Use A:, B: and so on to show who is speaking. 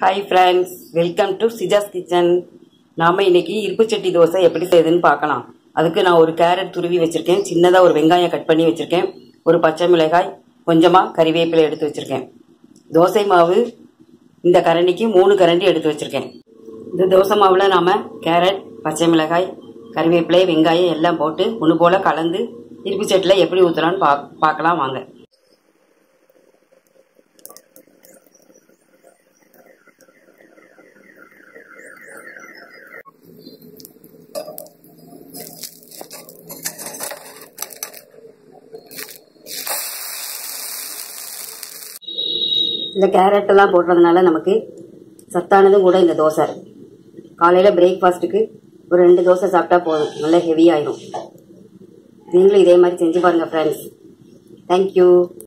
A: hi friends welcome to சிஜாஸ் kitchen நாம இன்னைக்கு இருப்பு சட்டி தோசை எப்படி செய்யுதுன்னு பார்க்கலாம் அதுக்கு நான் ஒரு கேரட் துருவி வச்சிருக்கேன் சின்னதாக ஒரு வெங்காயம் கட் பண்ணி வச்சிருக்கேன் ஒரு பச்சை மிளகாய் கொஞ்சமாக கறிவேப்பிலை எடுத்து வச்சிருக்கேன் தோசை மாவு இந்த கரண்டிக்கு மூணு கரண்டி எடுத்து வச்சிருக்கேன் இந்த தோசை மாவில் நாம கேரட் பச்சை மிளகாய் கறிவேப்பிலை வெங்காயம் எல்லாம் போட்டு ஒன்று போல கலந்து இருப்பு சட்டியில் எப்படி ஊற்றலான்னு பா பார்க்கலாம் வாங்க இந்த கேரட் எல்லாம் போடுறதுனால நமக்கு சத்தானதும் கூட இந்த தோசை காலையில் பிரேக்ஃபாஸ்ட்டுக்கு ஒரு ரெண்டு தோசை சாப்பிட்டா போதும் நல்லா ஹெவி ஆயிரும் நீங்களும் இதே மாதிரி செஞ்சு பாருங்கள் ஃப்ரெண்ட்ஸ் தேங்க்யூ